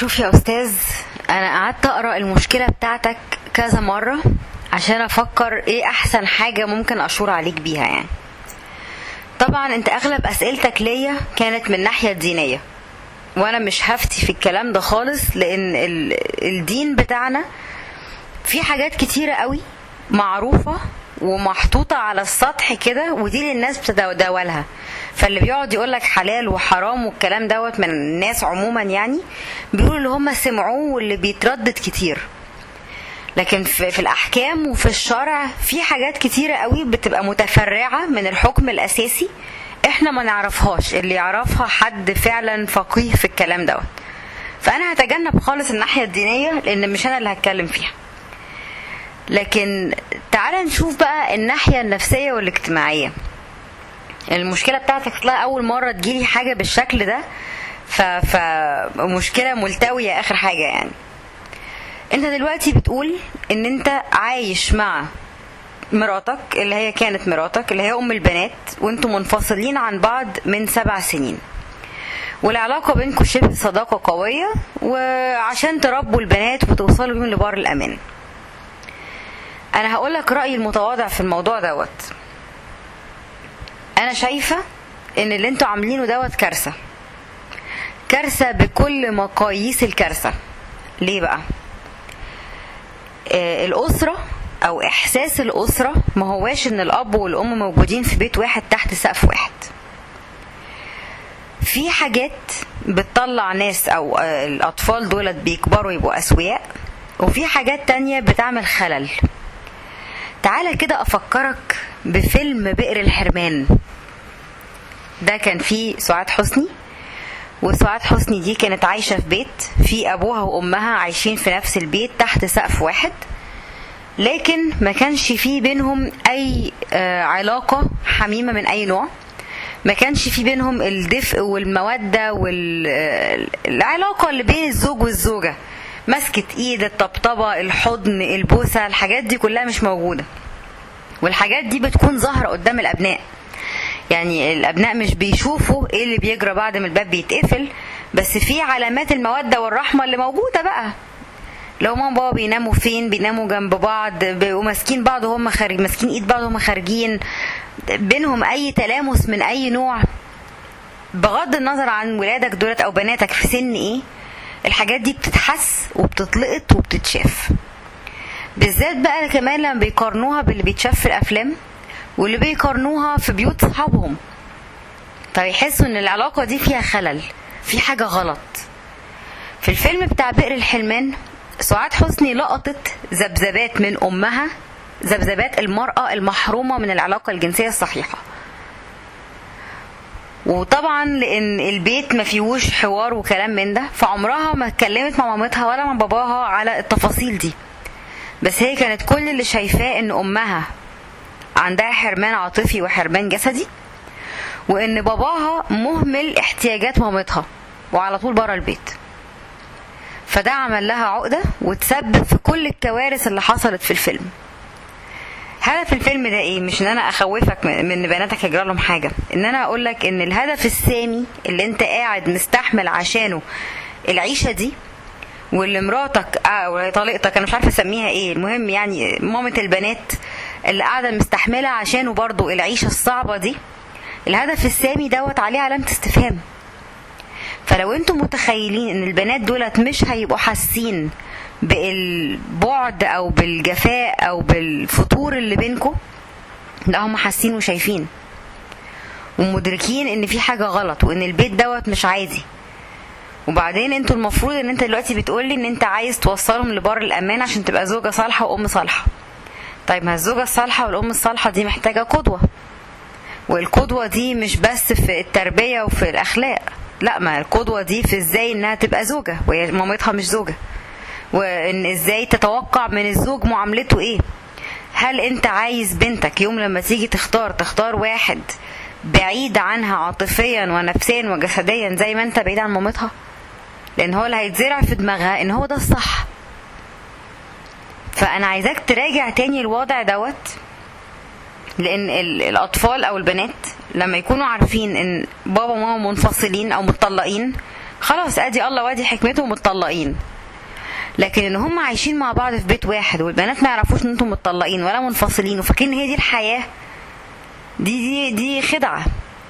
شوف يا استاذ انا قعدت اقرا المشكله بتاعتك كذا مره عشان افكر ايه احسن حاجه ممكن اشور عليك بيها يعني طبعا انت اغلب اسئلتك ليا كانت من الناحيه الدينيه وانا مش هفتي في الكلام ده خالص لان ال- الدين بتاعنا في حاجات كتيره قوي معروفه ومحطوطة على السطح كده ودي اللي الناس بتتداولها فاللي بيقعد يقول لك حلال وحرام والكلام دوت من الناس عموما يعني بيقولوا اللي هم سمعوه واللي بيتردد كتير لكن في, في الاحكام وفي الشرع في حاجات كتيره قوي بتبقى متفرعه من الحكم الاساسي احنا ما نعرفهاش اللي يعرفها حد فعلا فقيه في الكلام دوت فانا هتجنب خالص الناحيه الدينيه لان مش انا اللي هتكلم فيها لكن تعال نشوف بقى الناحيه النفسيه والاجتماعيه المشكله بتاعتك طلع اول مره تجيلي حاجه بالشكل ده ف... فمشكله ملتويه اخر حاجه يعني انت دلوقتي بتقول ان انت عايش مع مراتك اللي هي كانت مراتك اللي هي ام البنات وانتم منفصلين عن بعض من سبع سنين والعلاقة بينكم شبه صداقة قوية وعشان تربوا البنات وتوصلوا بيهم لبار الأمان أنا هقولك رأيي المتواضع في الموضوع دوت أنا شايفة إن اللي انتوا عاملينه دوت كارثة كارثة بكل مقاييس الكارثة ليه بقى؟ آه، الأسرة أو إحساس الأسرة ما هواش إن الأب والأم موجودين في بيت واحد تحت سقف واحد في حاجات بتطلع ناس أو آه، الأطفال دولت بيكبروا يبقوا أسوياء وفي حاجات تانية بتعمل خلل تعالى كده أفكرك بفيلم بئر الحرمان ده كان فيه سعاد حسني وسعاد حسني دي كانت عايشة في بيت في أبوها وأمها عايشين في نفس البيت تحت سقف واحد لكن ما كانش في بينهم أي آه، علاقة حميمة من أي نوع ما كانش في بينهم الدفء والمودة والعلاقة اللي بين الزوج والزوجة مسكة ايد الطبطبة الحضن البوسة الحاجات دي كلها مش موجودة والحاجات دي بتكون ظاهرة قدام الأبناء يعني الابناء مش بيشوفوا ايه اللي بيجرى بعد ما الباب بيتقفل بس في علامات الموده والرحمه اللي موجوده بقى لو ماما وبابا بيناموا فين بيناموا جنب بعض بيبقوا ماسكين بعض وهم خارج ماسكين ايد بعض وهم خارجين بينهم اي تلامس من اي نوع بغض النظر عن ولادك دولت او بناتك في سن ايه الحاجات دي بتتحس وبتتلقط وبتتشاف بالذات بقى كمان لما بيقارنوها باللي بيتشاف في الافلام واللي بيقارنوها في بيوت صحابهم فيحسوا ان العلاقة دي فيها خلل في حاجة غلط في الفيلم بتاع بئر الحلمان سعاد حسني لقطت ذبذبات من امها ذبذبات المرأة المحرومة من العلاقة الجنسية الصحيحة وطبعا لان البيت ما فيهوش حوار وكلام من ده فعمرها ما اتكلمت مع مامتها ولا مع باباها على التفاصيل دي بس هي كانت كل اللي شايفاه ان امها عندها حرمان عاطفي وحرمان جسدي وان باباها مهمل احتياجات مامتها وعلى طول بره البيت فده عمل لها عقده وتسبب في كل الكوارث اللي حصلت في الفيلم هدف الفيلم ده ايه مش ان انا اخوفك من إن بناتك يجرى لهم حاجه ان انا اقول لك ان الهدف السامي اللي انت قاعد مستحمل عشانه العيشه دي واللي مراتك او طليقتك انا مش عارفه اسميها ايه المهم يعني مامة البنات اللي قاعده مستحمله عشانه برضو العيشه الصعبه دي الهدف السامي دوت عليه علامه استفهام فلو انتم متخيلين ان البنات دولت مش هيبقوا حاسين بالبعد او بالجفاء او بالفتور اللي بينكم لا هم حاسين وشايفين ومدركين ان في حاجه غلط وان البيت دوت مش عادي وبعدين انتوا المفروض ان انت دلوقتي بتقولي ان انت عايز توصلهم لبر الامان عشان تبقى زوجه صالحه وام صالحه طيب ما الزوجه الصالحه والام الصالحه دي محتاجه قدوه والقدوه دي مش بس في التربيه وفي الاخلاق لا ما القدوه دي في ازاي انها تبقى زوجه وهي مامتها مش زوجه وان ازاي تتوقع من الزوج معاملته ايه هل انت عايز بنتك يوم لما تيجي تختار تختار واحد بعيد عنها عاطفيا ونفسيا وجسديا زي ما انت بعيد عن مامتها لان هو اللي هيتزرع في دماغها ان هو ده الصح فانا عايزاك تراجع تاني الوضع دوت لان ال- الاطفال او البنات لما يكونوا عارفين ان بابا وماما منفصلين او متطلقين خلاص ادي الله وادي حكمته متطلقين لكن ان هم عايشين مع بعض في بيت واحد والبنات ما يعرفوش ان انتم متطلقين ولا منفصلين وفاكرين ان هي دي الحياه دي دي دي خدعه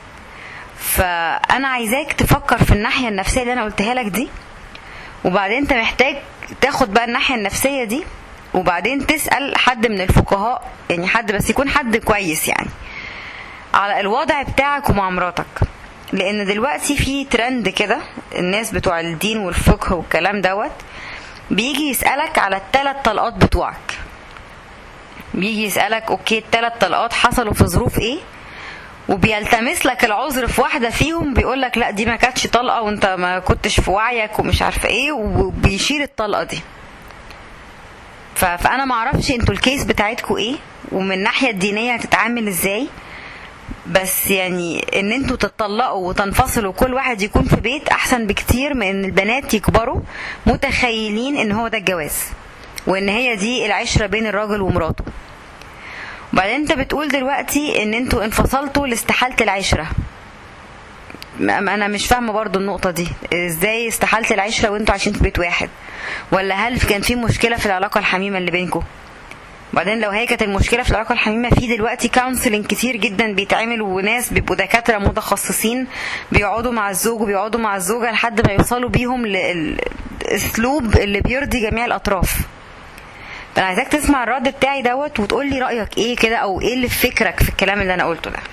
فانا عايزاك تفكر في الناحيه النفسيه اللي انا قلتها لك دي وبعدين انت محتاج تاخد بقى الناحيه النفسيه دي وبعدين تسال حد من الفقهاء يعني حد بس يكون حد كويس يعني على الوضع بتاعك ومع مراتك لان دلوقتي في ترند كده الناس بتوع الدين والفقه والكلام دوت بيجي يسالك على الثلاث طلقات بتوعك بيجي يسالك اوكي الثلاث طلقات حصلوا في ظروف ايه وبيلتمس لك العذر في واحده فيهم بيقول لك لا دي ما كانتش طلقه وانت ما كنتش في وعيك ومش عارفه ايه وبيشيل الطلقه دي ف- فانا ما اعرفش انتوا الكيس بتاعتكم ايه ومن الناحيه الدينيه هتتعامل ازاي بس يعني ان انتوا تتطلقوا وتنفصلوا كل واحد يكون في بيت احسن بكتير من ان البنات يكبروا متخيلين ان هو ده الجواز وان هي دي العشره بين الراجل ومراته وبعدين انت بتقول دلوقتي ان انتوا انفصلتوا لاستحاله العشره ما- ما انا مش فاهمه برضو النقطه دي ازاي استحاله العشره وانتوا عايشين في بيت واحد ولا هل كان في مشكله في العلاقه الحميمه اللي بينكم وبعدين لو هي كانت المشكله في العلاقه الحميمه في دلوقتي كونسلنج كتير جدا بيتعمل وناس بيبقوا دكاتره متخصصين بيقعدوا مع الزوج وبيقعدوا مع الزوجه لحد ما يوصلوا بيهم للاسلوب اللي بيرضي جميع الاطراف فانا عايزاك تسمع الرد بتاعي دوت وتقول لي رايك ايه كده او ايه اللي في فكرك في الكلام اللي انا قلته ده